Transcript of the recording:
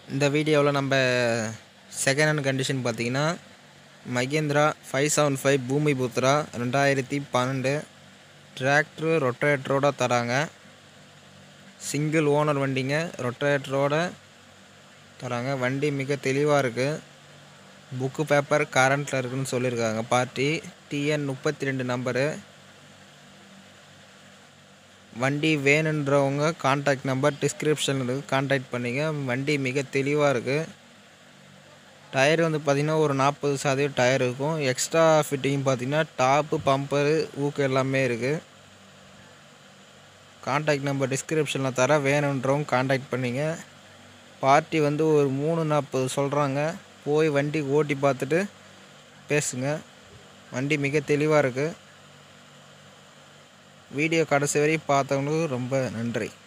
இந்த வீடியோவில் நம்ம செகண்ட் ஹேண்ட் கண்டிஷன் பார்த்தீங்கன்னா மகேந்திரா ஃபைவ் செவன் ஃபைவ் பூமி புத்ரா ரெண்டாயிரத்தி பன்னெண்டு டிராக்டரு ரொட்டேட்டரோட தராங்க சிங்கிள் ஓனர் வண்டிங்க ரொட்டேட்டரோட தராங்க வண்டி மிக தெளிவாக இருக்குது புக்கு பேப்பர் கரண்ட்டில் இருக்குன்னு சொல்லியிருக்காங்க பார்ட்டி டிஎன் முப்பத்தி ரெண்டு நம்பரு வண்டி வேணுன்றவங்க காண்டாக்ட் நம்பர் டிஸ்கிரிப்ஷனில் இருக்குது காண்டாக்ட் பண்ணிங்க வண்டி மிக தெளிவாக இருக்குது டயர் வந்து பார்த்திங்கன்னா ஒரு நாற்பது சதவீதம் டயர் இருக்கும் எக்ஸ்ட்ரா ஃபிட்டிங் பார்த்திங்கன்னா டாப்பு பம்பரு ஊக்கு எல்லாமே இருக்குது காண்டாக்ட் நம்பர் டிஸ்கிரிப்ஷனில் தர வேணுன்றவங்க காண்டாக்ட் பண்ணிங்க பார்ட்டி வந்து ஒரு மூணு நாற்பது சொல்கிறாங்க போய் வண்டி ஓட்டி பார்த்துட்டு பேசுங்க வண்டி மிக தெளிவாக இருக்குது வீடியோ கடைசி வரையும் பார்த்தவங்களுக்கு ரொம்ப நன்றி